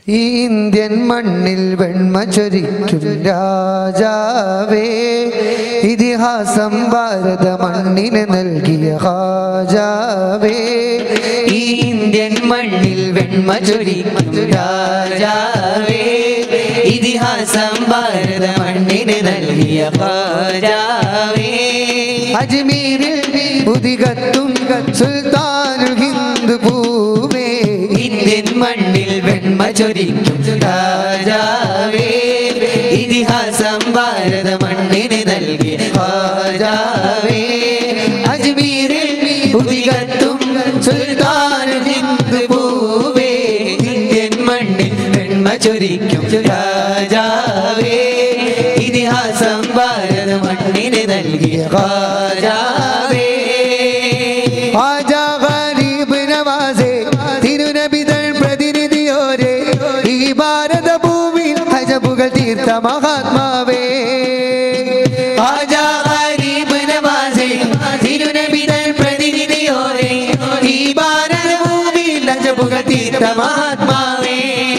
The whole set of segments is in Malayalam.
ഈ ഇന്ത്യൻ മണ്ണിൽ വെണ്മ ചൊരിക്കും രാജാവേ ഇതിഹാസം ഭാരത മണ്ണിന് നൽകിയ ഹാജാവേ ഈ ഇന്ത്യൻ മണ്ണിൽ വെണ്മ ചൊരിക്കും രാജാവേ ഇതിഹാസം ഭാരത മണ്ണിന് നൽകിയ രാജാവേ അജ്മീരിൽ ഉദികത്തും സുൽത്താനുൽ ഹിന്ദ് പൂവേ ഇന്ത്യൻ മണ്ണിൽ വെണ്മ ചൊരിക്കും രാജാവേ ഇതിഹാസം ഭാരത മണ്ണിന് നൽകിയ രാജാവേ അജ്മീരിൽ ഉദികത്തും സുൽത്താനുൽ ഹിന്ദ് പൂവേ ഇന്ത്യൻ മണ്ണിൽ വെണ്മ ചൊരിക്കും രാജാവേ ഇതിഹാസം ഭാരത മണ്ണിന് നൽകിയ രാജാവേ ആജാ ഗരീബ് നവാസേ തിരുനബിതൾ പ്രതിനിധിയോരെ ഈ ഭാരത ഭൂമിയിൽ ഹജബുകൾ തീർത്ത മഹാത്മാവേ ആജാ ഗരീബ് നവാസേ തിരുനബിതൾ പ്രതിനിധിയോരെ ഈ ഭാരതഭൂമിയിൽ അജബുകൾ തീർത്ത മഹാത്മാവേ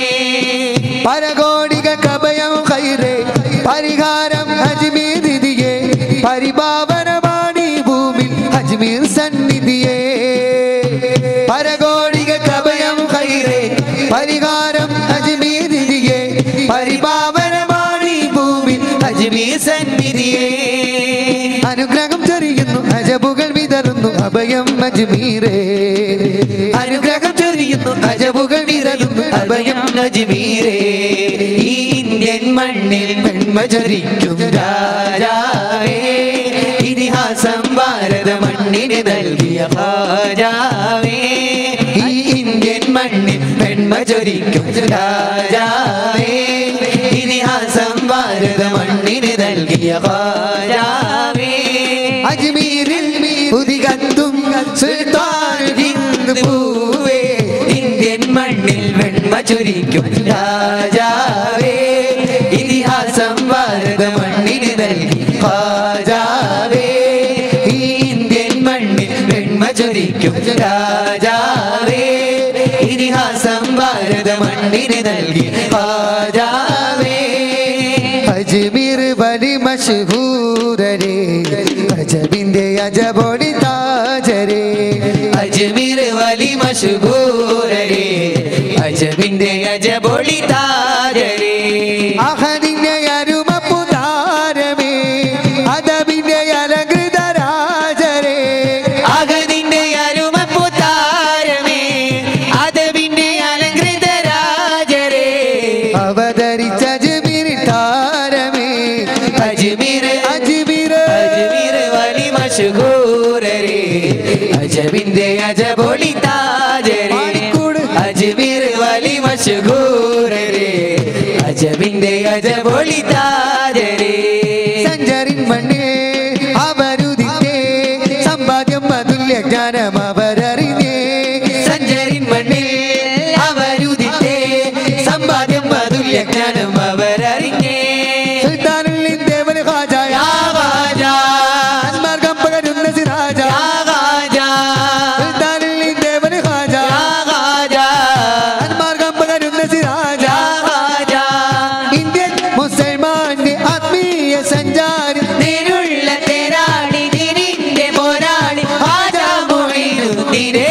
പരകോടിക കഭയം ഹൈറേ പരിഹാരം അജ്മീർ നിധിയെ പരിഭാവനമാണ് ഈ ഭൂമി അജ്മീർ സന്നിധിയെ പരകോടിക കഭയം ഹൈറേ പരിഹാരം അജ്മീർ നിധിയെ പരിഭാവനമാണ് ഈ ഭൂമി അജ്മീർ സന്നിധിയേ അനുഗ്രഹം ചൊരിയുന്നു അജബുകൾ വിതറുന്നു അഭയം അജ്മീരേ അനുഗ്രഹം ചൊരിയുന്നു അജബുകൾ വിരലുന്നു അഭയം അജ്മീരേ ഈ ഇന്ത്യൻ മണ്ണിൽ പെൺമ ചൊരിക്കും രാജാവേ ഇതിഹാസം ഭാരത മണ്ണിന് നൽകിയ രാജാവേ ഈ ഇന്ത്യൻ മണ്ണിൽ പെൺമ ചൊരിക്കും രാജാവേ ഇതിഹാസം ഭാരത മണ്ണിന് നൽകിയ രാജാവേ അജ്മീരിൽ ഉദികത്തും സുൽത്താൻ ഹിന്ദ് പൂവേ ഇന്ത്യൻ മണ്ണിൽ വെണ്മ ചൊരിക്കും രാജാവേ ഇതിഹാസം ഭാരത മണ്ണിന് നൽകി ഹാജാവേ ഈ ഇന്ത്യൻ മണ്ണിൽ വെണ്മ ചൊരിക്കും രാജാവേ ഇതിഹാസം ഭാരത മണ്ണിന് നൽകി ഹാജാവേ അജ്മീർ വലി മഷഹൂരരേ അജബിന്റെ അജബോടി താജരേ അജ്മീർ വലി മഷഹൂരരേ അജബിന്റെ അജബൊളി താരരേ അഹനിന്റെ അരുമപ്പുതാരമേ അദബിന്റെ അലങ്കൃത രാജരേ അകതിന്റെ അരുമപ്പുതാരമേ അതവിന്റെ അലങ്കൃത രാജരേ അവതരിച്ച അജ്മീർ താരമേ അജ്മീർ അജ്മീർ അജ്മീർ വലി മഷഹൂരരേ അജബിന്റെ അജബൊളി താജരേ മാണിക്കൂട്. അജ്മീർ വലി മഷഹൂരരേ അജബിന്റെ അജബൊളി താജരേ സഞ്ചരിൻ മണ്ണേ അവരുതിന്റെ സമ്പാദ്യം അതുല്യ ജ്ഞാനം അവരറിഞ്ഞേ സഞ്ചരിൻ മണ്ണിൽ അവരുദിത്തേ സമ്പാദ്യം അതുല്യ ജ്ഞാനം അവരറിഞ്ഞേ സുൽത്താനുള്ളിൻ ദേവൻ ഹാജായ യാവാജാ, മാർഗം പകരുന്ന സിരാജ യാവാജാ, സുൽത്താനുള്ളിൻ ദേവൻ ഹാജ യാവാജാ, മാർഗം പകരുന്ന സിരാജ യാവാജാ. ഇന്ത്യൻ മുസൽമാന്റെ ആത്മീയ സഞ്ചാരി നിന്നുള്ള തേരാളി നിന്റെ പോരാളി ഹാജാ മൊയ്നുദ്ദീനേ.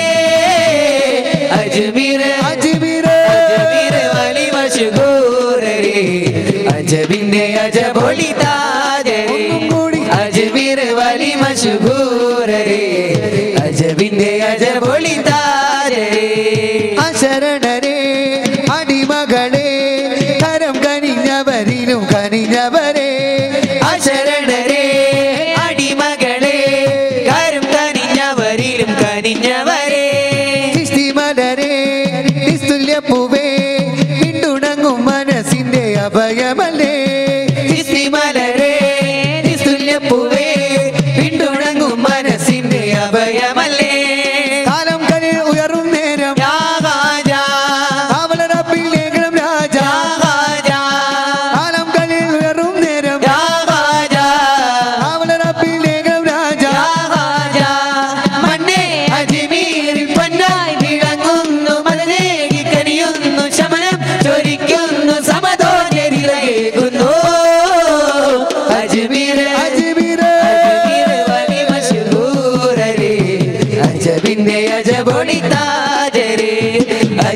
അജ്മീർ അജ്മീർ അജ്മീർ വലി മഷ്ഹൂരരേ അജബിന്റെ അജബൊളി താജരേ ഒന്നും കൂടി. അജ്മീർ വലി മഷ്ഹൂരരേ അജബിന്റെ അജബൊളി താജരേ അശരണരെ അടിമകളെ കരം കനിഞ്ഞവരിലും കനിഞ്ഞവരെ അശരണരേ അടിമകളെ കരും കനിഞ്ഞവരിലും കനിഞ്ഞവരെ മലരെ നിസ്തുല്യ പൂവേ പിന്തുണങ്ങും മനസ്സിന്റെ അഭയമല്ലേ മലരെ നിസ്തുല്യപ്പൂവേ പിന്തുണങ്ങും മനസ്സിന്റെ അഭയമല്ലേ കാലം കലിൽ ഉയറും നേരം യാഗാജാ, കാവലറപ്പിൽ ലേഖനം രാജ യാഗാജാ, കാലം കലിൽ ഉയറും നേരം യാഗാജാ, കാവലറപ്പിൽ ലേഖനം രാജ യാഗാജാ. മണ്ണേ അജ്മീരിൽ പൊന്നായി വിളങ്ങുന്നു മലരേകി കനിയുന്നു ശമനം ചൊരി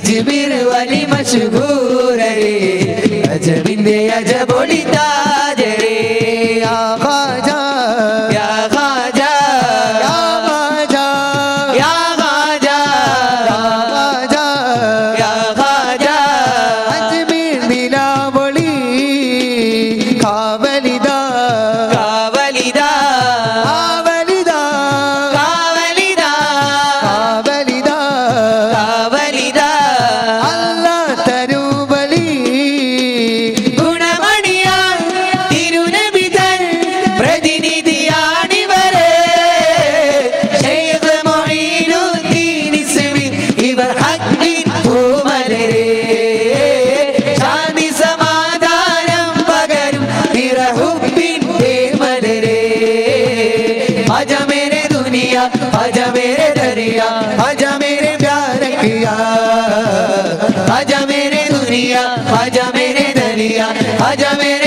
അജ്മീർ വലി മഷഹൂരരേ അജബിന്റെ അജബൊളി താജരേ യാ ഖാജ യാ ഖാജ യാ ഖാജ യാ ഖാജ ഖാജ യാ ഖാജ അജ്മീർ നിലാവൊളി കാവലിതാ കാവലിദാ കാവലിതാ കാവലിദാ കാവലിതാ കാവലിദാ അല്ലാ തരൂബലി ഗുണമണിയാൻ തിരുനബിതൻ പ്രതിനിധിയാണിവരെ ശൈഖ് മൊയ്നുദ്ദീൻ ഇസ്മി ഇവർ ഹക്കിൻ പൂമലരെ ശാന്തി സമാധാനം പകരും നിറഹുബിൻ മലരെ അജ മേരെ ദുനിയ അജ മേരെ ദരിയ അജ മേരെ പ്യാര കിയാ അജ മേരെ ദുനിയ അജ മേരെ ദരിയ അജ മേരെ